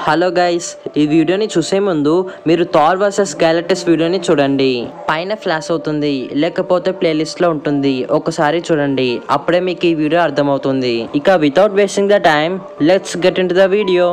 Hello guys ఈ వీడియోని చూసే ముందు మీరు థార్ వర్సెస్ గ్యాలటస్ వీడియోని చూడండి పైన ఫ్లాష్ అవుతుంది లేకపోతే ప్లేలిస్ట్ లో ఉంటుంది ఒకసారి చూడండి అప్పుడే మీకు ఈ వీడియో అర్థమవుతుంది ఇక without wasting the time let's get into the video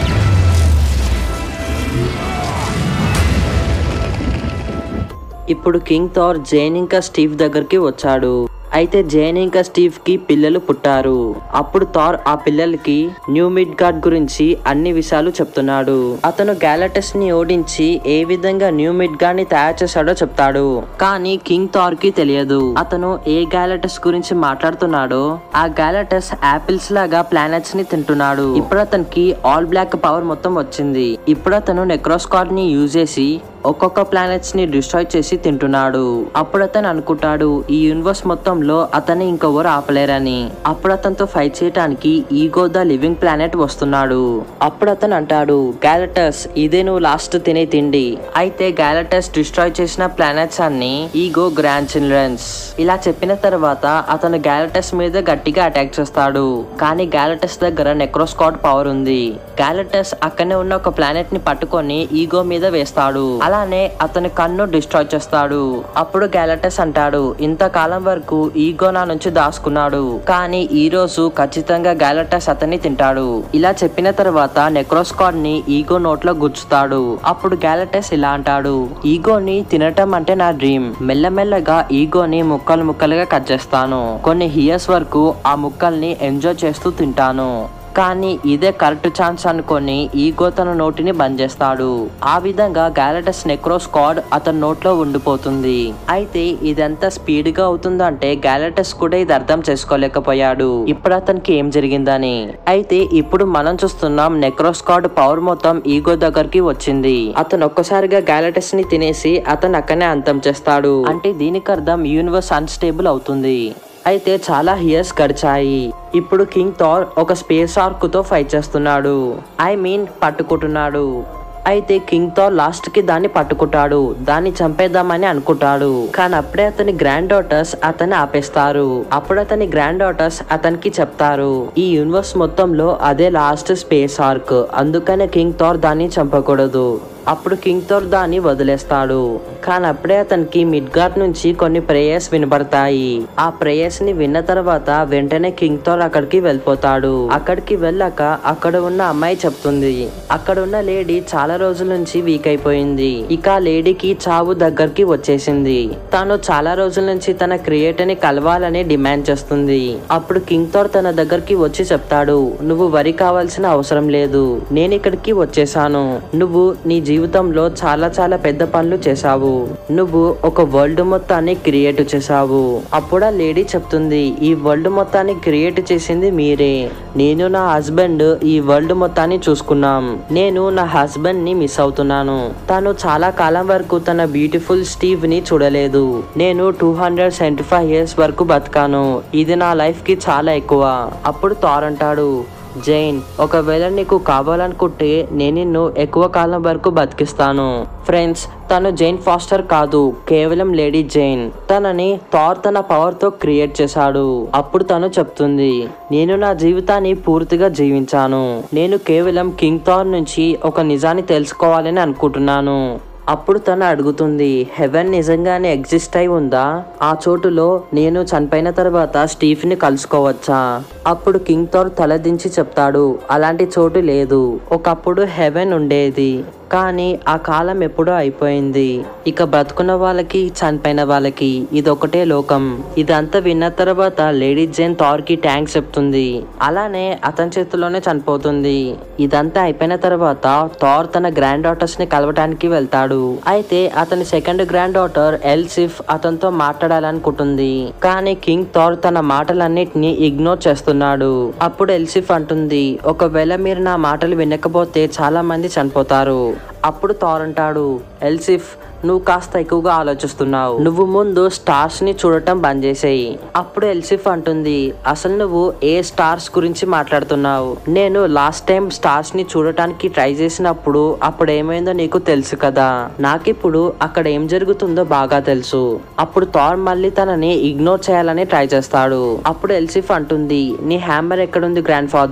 ఇప్పుడు కింగ్ థార్ జైన్ ఇంకా స్టీవ్ దగ్గరికి వచ్చాడు అయితే జైన్ ఇంకా స్టీవ్ కి పిల్లలు పుట్టారు అప్పుడు థార్ ఆ పిల్లలకి న్యూ మిడ్ గార్డ్ గురించి అన్ని విషయాలు చెప్తున్నాడు అతను గ్యాలటస్ ని ఓడించి ఏ విధంగా న్యూ మిడ్ గార్డ్ ని తయారు చేశాడో చెప్తాడు కానీ కింగ్ థార్ కి తెలియదు అతను ఏ గ్యాలటస్ గురించి మాట్లాడుతున్నాడో ఆ గ్యాలటస్ ఆపిల్స్ లాగా ప్లానెట్స్ ని తింటున్నాడు ఇప్పుడు అతనికి ఆల్ బ్లాక్ పవర్ మొత్తం వచ్చింది ఇప్పుడు అతను నెక్రోస్కాడ్ ని యూజ్ చేసి ఒక్కొక్క ప్లానెట్స్ ని డిస్ట్రాయ్ చేసి తింటున్నాడు అప్పుడు అతను అనుకుంటాడు ఈ యూనివర్స్ మొత్తంలో అతన్ని ఇంకెవరు ఆపలేరని అప్పుడు అతనితో ఫైట్ చేయడానికి ఈగో ద లివింగ్ ప్లానెట్ వస్తున్నాడు అప్పుడు అతను అంటాడు గ్యాలటస్ ఇదే నువ్వు లాస్ట్ తినే తిండి అయితే గ్యాలటస్ డిస్ట్రాయ్ చేసిన ప్లానెట్స్ అన్ని ఈగో గ్రాండ్ చిల్డ్రన్స్ ఇలా చెప్పిన తర్వాత అతను గ్యాలటస్ మీద గట్టిగా అటాక్ చేస్తాడు కానీ గ్యాలటస్ దగ్గర నెక్రోస్కాట్ పవర్ ఉంది గ్యాలటస్ అక్కడనే ఉన్న ఒక ప్లానెట్ ని పట్టుకొని ఈగో మీద వేస్తాడు అలానే అతని కన్ను డిస్ట్రాయ్ చేస్తాడు అప్పుడు గ్యాలటస్ అంటాడు ఇంతకాలం వరకు ఈగో నా నుంచి దాచుకున్నాడు కానీ ఈ రోజు ఖచ్చితంగా గ్యాలటస్ అతన్ని తింటాడు ఇలా చెప్పిన తర్వాత నెక్రోస్కాడ్ ని ఈగో నోట్లో గుచ్చుతాడు అప్పుడు గ్యాలటస్ ఇలా అంటాడు ఈగోని తినటం అంటే నా డ్రీమ్ మెల్లమెల్లగా ఈగోని ముక్కలు ముక్కలుగా కట్ చేస్తాను కొన్ని హియర్స్ వరకు ఆ ముక్కల్ని ఎంజాయ్ చేస్తూ తింటాను కానీ ఇదే కరెక్ట్ ఛాన్స్ అనుకొని ఈగో తన నోటిని బంద్ చేస్తాడు ఆ విధంగా గ్యాలటస్ నెక్రోస్కాడ్ అతని నోట్లో ఉండిపోతుంది అయితే ఇదంతా స్పీడ్ గా అవుతుందంటే గ్యాలటస్ కూడా ఇది అర్థం చేసుకోలేకపోయాడు ఇప్పుడు అతనికి ఏం జరిగిందని అయితే ఇప్పుడు మనం చూస్తున్నాం నెక్రోస్కాడ్ పవర్ మొత్తం ఈగో దగ్గరికి వచ్చింది అతను ఒక్కసారిగా గ్యాలటస్ ని తినేసి అతను అక్కనే అంతం చేస్తాడు అంటే దీనికి అర్థం యూనివర్స్ అన్స్టేబుల్ అవుతుంది అయితే చాలా ఇయర్స్ గడిచాయి ఇప్పుడు కింగ్ థార్ ఒక స్పేస్ ఆర్క్ తో ఫైట్ చేస్తున్నాడు ఐ మీన్ పట్టుకుంటున్నాడు అయితే కింగ్ థార్ లాస్ట్ కి దాన్ని పట్టుకుంటాడు దాన్ని చంపేద్దామని అనుకుంటాడు కానీ అప్పుడే అతని గ్రాండ్ డాటర్స్ అతన్ని ఆపేస్తారు అప్పుడు అతని గ్రాండ్ డాటర్స్ అతనికి చెప్తారు ఈ యూనివర్స్ మొత్తంలో అదే లాస్ట్ స్పేస్ ఆర్క్ అందుకనే కింగ్ థార్ దాన్ని చంపకూడదు అప్పుడు కింగ్ థోర్ దాన్ని వదిలేస్తాడు కానీ అప్పుడే అతనికి మిడ్గార్డ్ నుంచి కొన్ని ప్రేయర్స్ వినబడతాయి ఆ ప్రేయర్స్ ని విన్న తర్వాత వెంటనే కింగ్ థోర్ అక్కడికి వెళ్ళిపోతాడు అక్కడికి వెళ్ళాక అక్కడ ఉన్న అమ్మాయి చెప్తుంది అక్కడ ఉన్న లేడీ చాలా రోజుల నుంచి వీక్ అయిపోయింది ఇక ఆ లేడీకి చావు దగ్గరికి వచ్చేసింది తాను చాలా రోజుల నుంచి తన క్రియేటర్ ని కలవాలని డిమాండ్ చేస్తుంది అప్పుడు కింగ్ థోర్ తన దగ్గరికి వచ్చి చెప్తాడు నువ్వు వరి కావాల్సిన అవసరం లేదు నేను ఇక్కడికి వచ్చేసాను నువ్వు నీ జీవితంలో చాలా చాలా పెద్ద పనులు చేశావు నువ్వు ఒక వరల్డ్ మొత్తాన్ని క్రియేట్ చేశావు అప్పుడు ఆ లేడీ చెప్తుంది ఈ వరల్డ్ మొత్తాన్ని క్రియేట్ చేసింది మీరే నేను నా హస్బెండ్ ఈ వరల్డ్ మొత్తాన్ని చూసుకున్నాం నేను నా హస్బెండ్ ని మిస్ అవుతున్నాను తను చాలా కాలం వరకు తన బ్యూటిఫుల్ స్టీవ్ ని చూడలేదు నేను two hundred seventy five years వరకు బతికాను ఇది నా లైఫ్ కి చాలా ఎక్కువ అప్పుడు థార్ అంటాడు జైన్ ఒకవేళ నీకు కావాలనుకుంటే నేను నిన్ను ఎక్కువ కాలం వరకు బతికిస్తాను ఫ్రెండ్స్ తను జైన్ ఫాస్టర్ కాదు కేవలం లేడీ జైన్ తనని థార్ తన పవర్ తో క్రియేట్ చేశాడు అప్పుడు తను చెప్తుంది నేను నా జీవితాన్ని పూర్తిగా జీవించాను నేను కేవలం కింగ్ థార్ నుంచి ఒక నిజాన్ని తెలుసుకోవాలని అనుకుంటున్నాను అప్పుడు తను అడుగుతుంది హెవెన్ నిజంగానే ఎగ్జిస్ట్ అయి ఉందా ఆ చోటులో నేను చనిపోయిన తర్వాత స్టీఫ్ ని కలుసుకోవచ్చా అప్పుడు కింగ్ థార్ తలదించి చెప్తాడు అలాంటి చోటు లేదు ఒకప్పుడు హెవెన్ ఉండేది కానీ ఆ కాలం ఎప్పుడో అయిపోయింది ఇక బ్రతుకున్న వాళ్ళకి చనిపోయిన వాళ్ళకి ఇది ఒకటే లోకం ఇదంతా విన్న తర్వాత లేడీ జైన్ థార్ కి ట్యాంక్స్ చెప్తుంది అలానే అతని చేతిలోనే చనిపోతుంది ఇదంతా అయిపోయిన తర్వాత థార్ తన గ్రాండ్ డాటర్స్ ని కలవటానికి వెళ్తాడు అయితే అతని సెకండ్ గ్రాండ్ డాటర్ ఎల్సిఫ్ అతనితో మాట్లాడాలనుకుంటుంది కానీ కింగ్ థార్ తన మాటలన్నిటిని ఇగ్నోర్ చేస్తున్నాడు అప్పుడు ఎల్సిఫ్ అంటుంది ఒకవేళ మీరు నా మాటలు వినకపోతే చాలా మంది చనిపోతారు అప్పుడు థార్ అంటాడు ఎల్సిఫ్ నువ్వు కాస్త ఎక్కువగా ఆలోచిస్తున్నావు నువ్వు ముందు స్టార్స్ ని చూడటం బంద్ చేసేయి అప్పుడు ఎల్సిఫ్ అంటుంది అసలు నువ్వు ఏ స్టార్స్ గురించి మాట్లాడుతున్నావు నేను లాస్ట్ టైం స్టార్స్ ని చూడటానికి ట్రై చేసినప్పుడు అప్పుడు ఏమైందో నీకు తెలుసు కదా నాకిప్పుడు అక్కడ ఏం జరుగుతుందో బాగా తెలుసు అప్పుడు థార్ మళ్ళీ తనని ఇగ్నోర్ చేయాలని ట్రై చేస్తాడు అప్పుడు ఎల్సిఫ్ అంటుంది నీ హ్యామర్ ఎక్కడుంది గ్రాండ్ ఫాదర్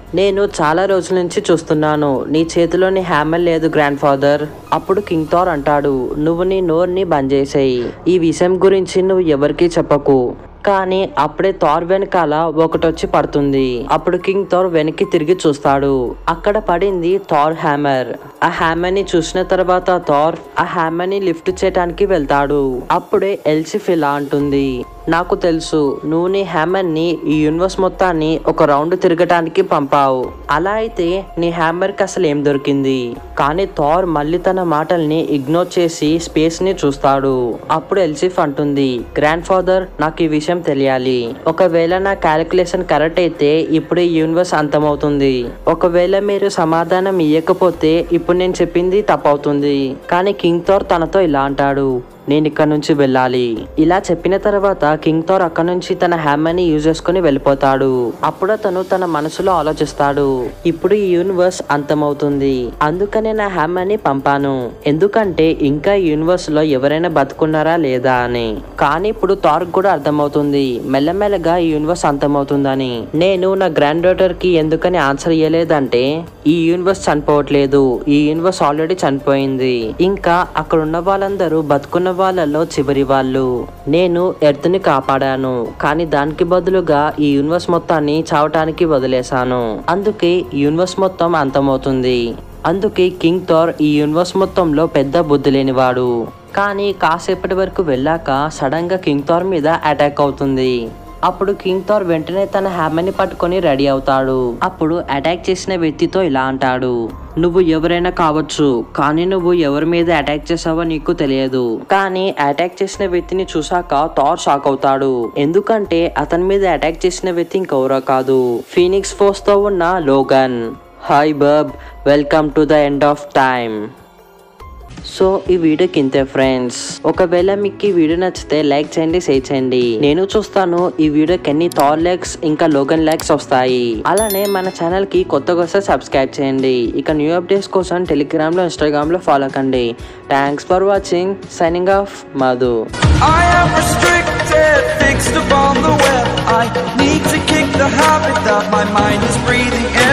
నేను చాలా రోజుల నుంచి చూస్తున్నాను నీ చేతిలోని హ్యామర్ లేదు గ్రాండ్ ఫాదర్ అప్పుడు కింగ్ థార్ అంటాడు నువ్వు నీ నోర్ని బంద్ చేసేయి ఈ విషయం గురించి నువ్వు ఎవరికీ చెప్పకు కానీ అప్పుడే థార్ వెనకాల ఒకటి వచ్చి పడుతుంది అప్పుడు కింగ్ థార్ వెనక్కి తిరిగి చూస్తాడు అక్కడ పడింది థార్ హ్యామర్ ఆ హ్యామర్ ని చూసిన తర్వాత థార్ ఆ హ్యామర్ ని లిఫ్ట్ చేయడానికి వెళ్తాడు అప్పుడే ఎల్సిఫ్ ఇలా అంటుంది నాకు తెలుసు నువ్వు నీ హ్యామర్ ని ఈ యూనివర్స్ మొత్తాన్ని ఒక రౌండ్ తిరగటానికి పంపావు అలా అయితే నీ హ్యామర్ కి అసలు ఏం దొరికింది కానీ థార్ మళ్ళీ తన మాటల్ని ఇగ్నోర్ చేసి స్పేస్ ని చూస్తాడు అప్పుడు ఎల్సిఫ్ అంటుంది గ్రాండ్ ఫాదర్ నాకు ఈ విషయం తెలియాలి ఒకవేళ నా క్యాలిక్యులేషన్ కరెక్ట్ అయితే ఇప్పుడు ఈ యూనివర్స్ అంతమవుతుంది ఒకవేళ మీరు సమాధానం ఇవ్వకపోతే ఇప్పుడు నేను చెప్పింది తప్పవుతుంది కానీ కింగ్ థార్ తనతో ఇలా అంటాడు నేను ఇక్కడ నుంచి వెళ్ళాలి ఇలా చెప్పిన తర్వాత కింగ్ థార్ అక్కడ నుంచి తన హ్యామర్ ని యూజ్ చేసుకుని వెళ్ళిపోతాడు అప్పుడు అతను తన మనసులో ఆలోచిస్తాడు ఇప్పుడు ఈ యూనివర్స్ అంతమవుతుంది అందుకనే నా హ్యామర్ ని పంపాను ఎందుకంటే ఇంకా ఈ యూనివర్స్ లో ఎవరైనా బతుకున్నారా లేదా అని కానీ ఇప్పుడు థార్ కూడా అర్థమవుతుంది మెల్లమెల్లగా ఈ యూనివర్స్ అంతమవుతుందని నేను నా గ్రాండ్ డాటర్ కి ఎందుకని ఆన్సర్ ఇవ్వలేదంటే ఈ యూనివర్స్ చనిపోవట్లేదు ఈ యూనివర్స్ ఆల్రెడీ చనిపోయింది ఇంకా అక్కడ ఉన్న వాళ్ళందరూ బతుకున్న వాళ్ళలో చివరి వాళ్ళు నేను ఎర్త్ ని కాపాడాను కానీ దానికి బదులుగా ఈ యూనివర్స్ మొత్తాన్ని చావటానికి వదిలేశాను అందుకే ఈ యూనివర్స్ మొత్తం అంతమవుతుంది అందుకే కింగ్ థార్ ఈ యూనివర్స్ మొత్తంలో పెద్ద బుద్ధి లేనివాడు కానీ కాసేపటి వరకు వెళ్ళాక సడన్ గా కింగ్ థార్ మీద అటాక్ అవుతుంది అప్పుడు కింగ్ థార్ వెంటనే తన హ్యామర్ని పట్టుకొని రెడీ అవుతాడు అప్పుడు అటాక్ చేసిన వ్యక్తితో ఇలా అంటాడు నువ్వు ఎవరైనా కావచ్చు కానీ నువ్వు ఎవరి మీద అటాక్ చేసావో నీకు తెలియదు కానీ అటాక్ చేసిన వ్యక్తిని చూసాక థార్ షాక్ అవుతాడు ఎందుకంటే అతని మీద అటాక్ చేసిన వ్యక్తి ఇంకెవరో కాదు ఫీనిక్స్ ఫోర్స్ తో ఉన్న Logan hi bub welcome to the end of time so ఈ వీడియోకి ఇంతే ఫ్రెండ్స్ ఒకవేళ మీకు ఈ వీడియో నచ్చితే లైక్ చేయండి షేర్ చేయండి నేను చూస్తాను ఈ వీడియోకి ఎన్ని థార్ లైక్స్ ఇంకా లోగన్ లైక్స్ వస్తాయి అలానే మన ఛానల్ కి కొత్తగా వస్తే సబ్స్క్రైబ్ చేయండి ఇక న్యూ అప్డేట్స్ కోసం టెలిగ్రామ్ లో ఇన్స్టాగ్రామ్ లో ఫాలో కండి thanks for watching signing off Madhu I am restricted, fixed upon the web. I need to kick the habit that my mind is breathing in.